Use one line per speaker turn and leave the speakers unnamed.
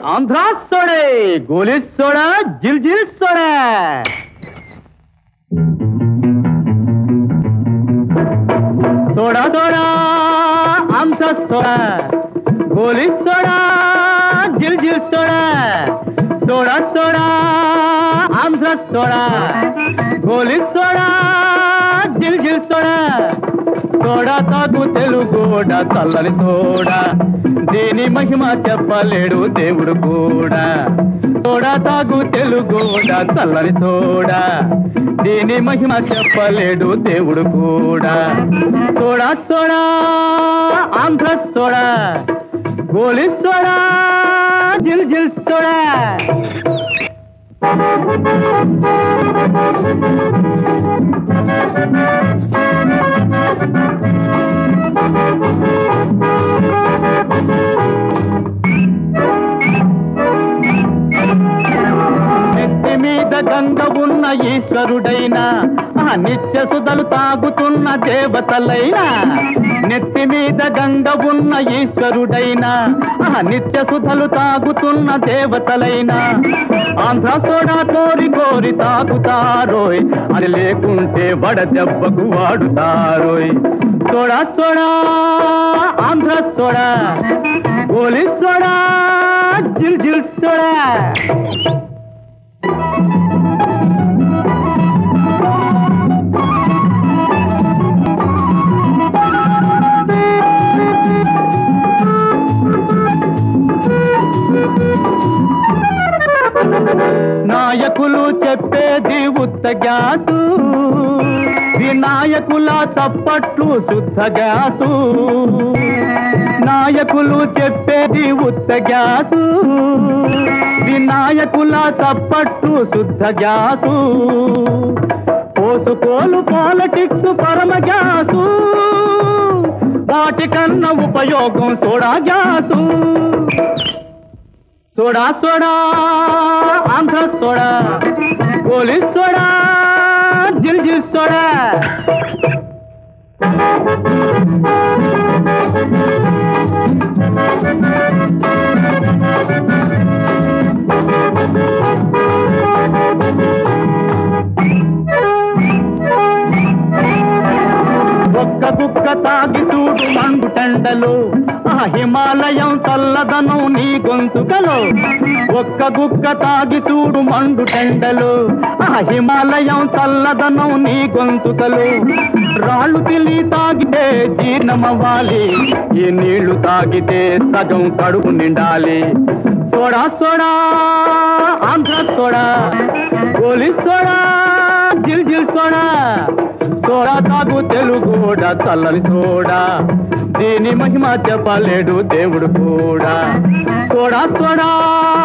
ఆంధ్రా సోడే గోలీ సోడా జిల్ జిల్ soda soda soda Andhra soda గోలీ సోడా జిల్ జిల్ soda soda soda Andhra soda గోలీ సోడా జిల్ జిల్ సోడా సోడా తాగు తెలుగోడ చల్లని సోడా దీని మహిమ చెప్పలేడు దేవుడు కూడా సోడా తాగు తెలుగోడ చల్లని సోడా దీని మహిమ చెప్పలేడు దేవుడు కూడా సోడా సోడా ఆంధ్ర సోడా గోలి సోడా జిల్ జిల్ సోడా నెత్తి మీద గంగ ఉన్న ఈశ్వరుడైనా ఆ నిత్య సుధలు తాగుతున్న దేవతలైనా నెత్తి మీద గంగ ఉన్న ఈశ్వరుడైనా ఆ నిత్య సుధలు తాగుతున్న దేవతలైనా ఆంధ్ర సోడా కోరి కోరి తాగుతారోయ్ అది లేకుంటే వడ దెబ్బకు వాడుతారోయ్ సోడా సోడా ఆంధ్ర సోడా గోలి సోడా జిల్ జిల్ సోడా నాయకులు చెప్పేది ఉత్త గ్యాసు వినాయకుల తప్పట్లు శుద్ధ గ్యాసు నాయకులు చెప్పేది ఉత్త గ్యాసు వినాయకుల తప్పట్లు శుద్ధ గ్యాసు పోసుకోలు పాలిటిక్స్ పరమ గ్యాసు వాటికన్నా ఉపయోగం soda gas soda soda Andhra soda గోలి సోడా జిల్ జిల్ సోడా ఒక్క కుక్క తాగి చూడు మండు టెండలు ఆ హిమాలయం చల్లదనం నీ గొంతుకలో ఒక్క గుక్క తాగి చూడు మండు టెండలు ఆ హిమాలయం చల్లదనం నీ గొంతుకలు రాళ్ళు తిలి తాగితే జీర్ణమవ్వాలి ఈ నీళ్లు తాగితే సగం కడుపు నిండాలి సోడా సోడా ఆంధ్ర సోడా గోలి సోడా జిల్ జిల్ సోడా సోడా తాగు తెలుగోడ చల్లని సోడా దీని మహిమ చెప్పలేడు దేవుడు కూడా సోడా సోడా